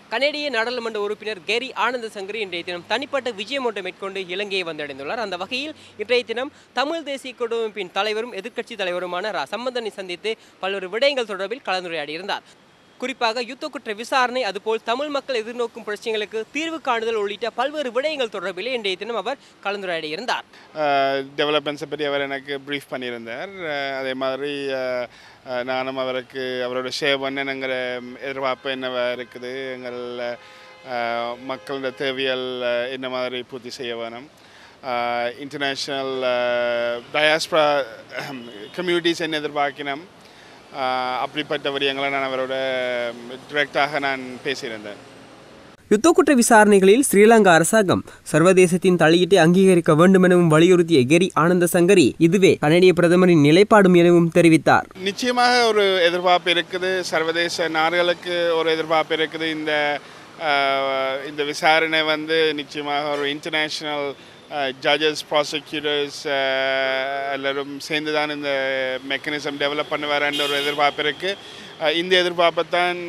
கனேடிய நாடாளுமன்ற உறுப்பினர் கேரி ஆனந்த சங்கரி இன்றைய தினம் தனிப்பட்ட விஜயம் ஒன்றை மேற்கொண்டு இலங்கையை வந்தடைந்துள்ளார் அந்த வகையில் இன்றைய தினம் தமிழ் தேசிய குடியமைப்பின் தலைவரும் எதிர்க்கட்சி தலைவருமான ரா சம்பந்தனை சந்தித்து பல்வேறு விடயங்கள் தொடர்பில் கலந்துரையாடியிருந்தார் குறிப்பாக யுத்த குற்ற விசாரணை அதுபோல் தமிழ் மக்கள் எதிர்நோக்கும் பிரச்சனைகளுக்கு தீர்வு காணுதல் உள்ளிட்ட பல்வேறு விடயங்கள் தொடர்பிலே இன்றைய தினம் அவர் கலந்துரையாடியிருந்தார் டெவலப்மெண்ட்ஸை பற்றி அவர் எனக்கு ப்ரீஃப் பண்ணியிருந்தார் அஹ் அதே மாதிரி அஹ், அஹ், நானும் அவருக்கு அவரோட ஷேர் பண்ணணுங்கிற எதிர்பார்ப்பு என்னவா இருக்குது எங்கள் அஹ், மக்களோட தேவைகள் அஹ், என்ன மாதிரி பூர்த்தி செய்ய வேணும் இன்டர்நேஷ்னல் டயாஸ்பரா கம்யூனிட்டிஸ் என்ன எதிர்பார்க்கணும் அஹ், அப்படிப்பட்ட விடயங்களை நான் அவரோட டிரெக்டாக நான் பேசியிருந்தேன் யுத்த குற்ற விசாரணைகளில் ஸ்ரீலங்கா அரசாங்கம் சர்வதேசத்தின் தலையீட்டை அங்கீகரிக்க வேண்டும் எனவும் வலியுறுத்திய கெரி ஆனந்த சங்கரி இதுவே கனடிய பிரதமரின் நிலைப்பாடும் எனவும் தெரிவித்தார் நிச்சயமாக ஒரு எதிர்பார்ப்பு இருக்குது சர்வதேச நாடுகளுக்கு ஒரு எதிர்பார்ப்பு இருக்குது இந்த அஹ், இந்த விசாரணை வந்து நிச்சயமாக ஒரு இன்டர்நேஷ்னல் ஜட்ஜஸ் ப்ராசிக்யூட்டர்ஸ் எல்லாரும் சேர்ந்து தான் இந்த மெக்கானிசம் டெவலப் பண்ணுவார்ன்ற ஒரு எதிர்பார்ப்பு இருக்குது இந்த எதிர்பார்ப்பை தான்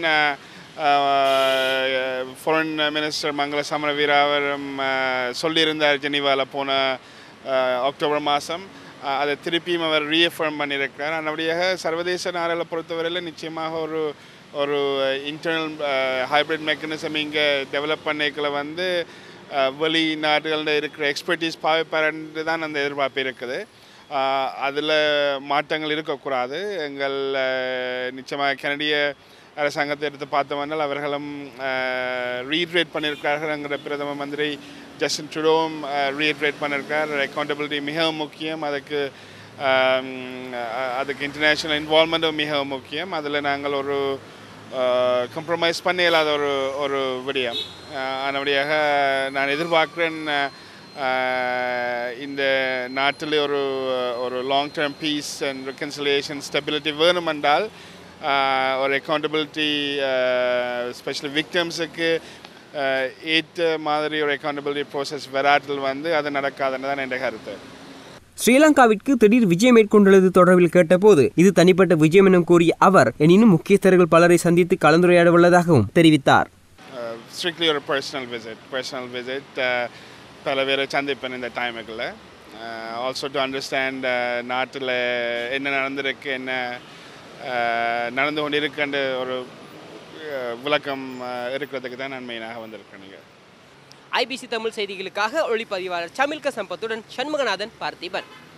ஃபாரின் மினிஸ்டர் மங்கள சமரவீரா அவரும் அஹ், சொல்லியிருந்தார் ஜெனீவாவில் போன அஹ், அக்டோபர் மாதம் அதை திருப்பியும் அவர் ரீஎஃபர்ம் பண்ணியிருக்கிறார் அதனுடைய சர்வதேச நாடுகளை பொறுத்தவரையில் நிச்சயமாக ஒரு ஒரு இன்டர்னல் ஹைப்ரிட் மெக்கானிசம் இங்கே டெவலப் பண்ணிக்கல வந்து அஹ், வெளி நாடுகளில் இருக்கிற எக்ஸ்பர்டீஸ் பாவிப்பாருன்றது தான் அந்த எதிர்பார்ப்பு இருக்குது அதில் மாற்றங்கள் இருக்கக்கூடாது எங்கள் அஹ், நிச்சயமாக கனடிய அரசாங்கத்தை எடுத்து பார்த்தோம்னால் அவர்களும் ரீட்ரேட் பண்ணியிருக்கிறார்கள்ங்கிற பிரதம மந்திரி ஜஸ்டின் ட்ரூடோவும் ரீட்ரேட் பண்ணியிருக்கார் அக்கௌண்டபிலிட்டி மிகவும் முக்கியம் அதுக்கு ஆம், அ- அதுக்கு இன்டர்நேஷ்னல் இன்வால்மெண்ட்டும் மிகவும் முக்கியம் அதில் நாங்கள் ஒரு கம்ப்ரமைஸ் பண்ண இயலாத ஒரு ஒரு விடயம் அதனுடையாக நான் எதிர்பார்க்குறேன் அஹ், இந்த நாட்டில் ஒரு ஒரு long term peace and reconciliation stability வேணுமென்றால் அஹ், ஒரு அக்கௌண்டபிலிட்டி ஸ்பெஷலி விக்டம்ஸுக்கு ஏற்ற மாதிரி ஒரு அக்கௌண்டபிலிட்டி ப்ரோசஸ் வராட்டில் வந்து அது நடக்காதுன்னு தான் என் கருத்து ஸ்ரீலங்காவிற்கு திடீர் விஜயம் மேற்கொண்டுள்ளது தொடர்பில் கேட்டபோது இது தனிப்பட்ட விஜயம் என கூறிய அவர் எனினும் முக்கியஸ்தர்கள் பலரை சந்தித்து கலந்துரையாட உள்ளதாகவும் தெரிவித்தார் ஸ்ட்ரிக்ட்லி ஒரு பர்சனல் விசிட் பர்சனல் விசிட் பல பேரை சந்திப்பேன் இந்த டைமுக்குள்ள ஆல்சோ டு அண்டர்ஸ்டாண்ட் நாட்டில் என்ன நடந்திருக்கு என்ன uh, நடந்து கொண்டு இருக்குன்ற ஒரு uh, விளக்கம் uh, இருக்கிறதுக்கு தான் நான் மெயினாக வந்திருக்கேன் நீங்கள் ஐபிசி தமிழ் செய்திகளுக்காக ஒளிப்பதிவாளர் சமில்க சம்பத்துடன் சண்முகநாதன் பார்த்திபன்